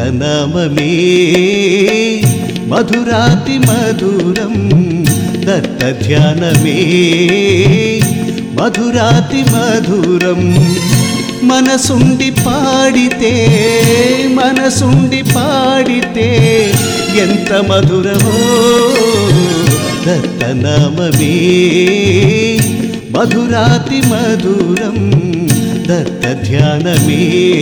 దత్తనామమే మధురాతి మధురం దత్త ధ్యానమే మధురాతి మధురం మనసుండి పాడితే మనసుండి పాడితే ఎంత మధురమో దత్తనామమే మధురాతి మధురం దత్త ధ్యానమే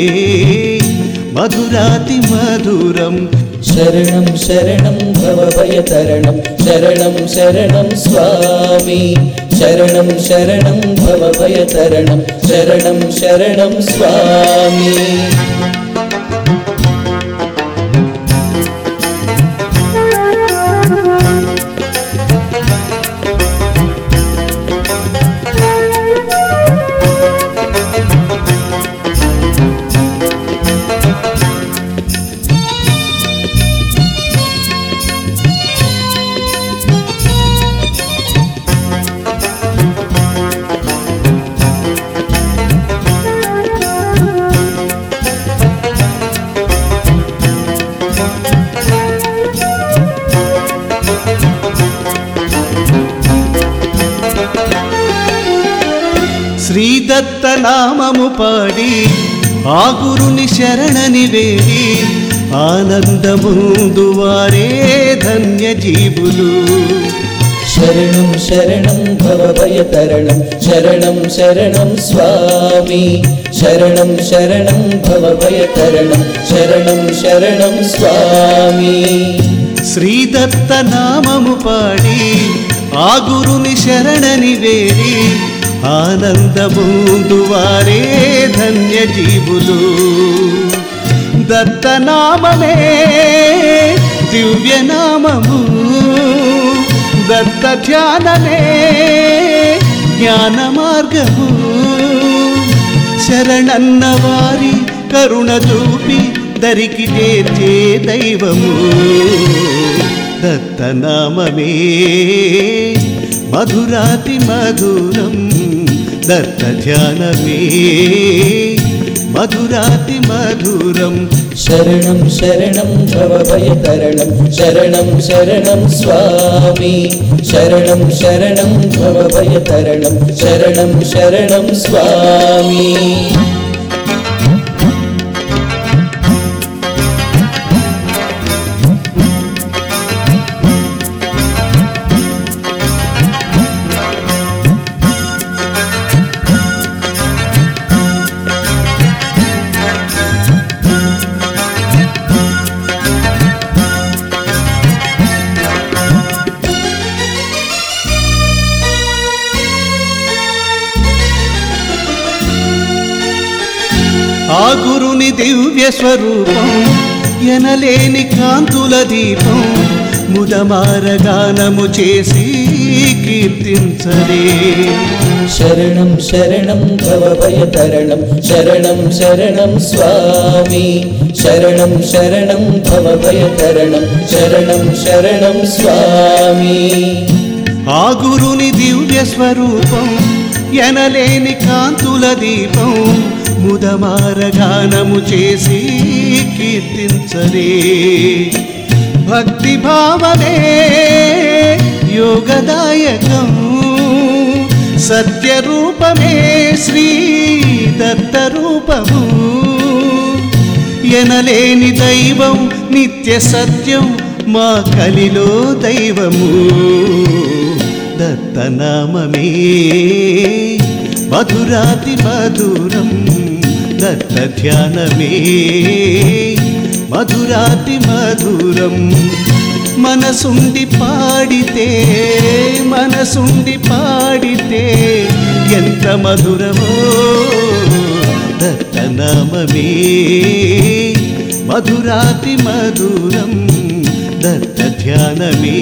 మధురాతి మధురం శరణం శరణం భవభయతరణం శరణం శరణం స్వామి శరణం శరణం భవభయతరణం శరణం శరణం స్వామి శ్రీదత్త నామము పాడి ఆ గురుని శరణని వేడి ఆనందముందు వారే ధన్య జీవులు శరణం శరణం భవభయతరణం శరణం శరణం స్వామి శరణం శరణం భవభయతరణం శరణం శరణం స్వామి శ్రీదత్త నామము పాడి ఆ గురుని శరణని వేడి ఆనందముందు వారే ధన్య జీవులు దత్తనామమే దివ్యనామము దత్త ధ్యానమే జ్ఞాన మార్గము శరణన్న వారి కరుణ చూపి దరికి చేర్చే దైవము దత్తనామమే మధురాతి మధురం దత్త ధ్యానమే మధురాతి మధురం శరణం శరణం భవభయతరణం శరణం శరణం స్వామి శరణం శరణం భవభయతరణం శరణం శరణం స్వామి ఆ గురుని దివ్య స్వరూపం ఎనలేని కాంతుల దీపం ముదమారగానము చేసి కీర్తించరే శరణం శరణం భవభయతరణం శరణం శరణం స్వామి శరణం శరణం భవభయతరణం శరణం శరణం స్వామి ఆ గురుని దివ్య స్వరూపం ఎనలేని కాంతుల దీపం ముదమారగానము చేసి కీర్తించరే భక్తి భావమే యోగదాయకం సత్యరూపమే శ్రీ దత్త రూపము ఎనలేని దైవం నిత్య సత్యం మా కలిలో దైవము దత్తనామమే మధురాతి మధురం దత్త ధ్యానమే మధురాతి మధురం మనసుండి పాడితే మనసుండి పాడితే ఎంత మధురమో దత్తనామమే మధురాతి మధురం దత్త ధ్యానమే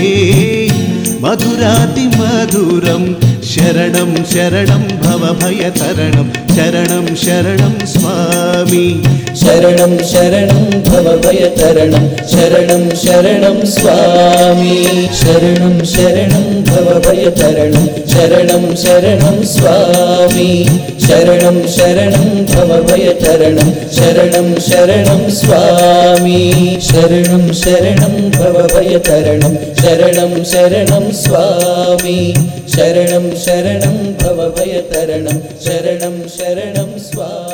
మధురాతి మధురం శరణం శరణం భవభయతరణం శరణం శరణం స్వామి శరణం శరణం భవభయతరణం శరణం శరణం స్వామి శరణం శరణం భవభయతరణం శరణం శరణం స్వామి శరణం శరణం భవభయతరణం శరణం శరణం స్వామి శరణం శరణం భవభయతరణం శరణం శరణం స్వామి శరణం శరణం భవభయతరణం శరణం శరణం స్వామి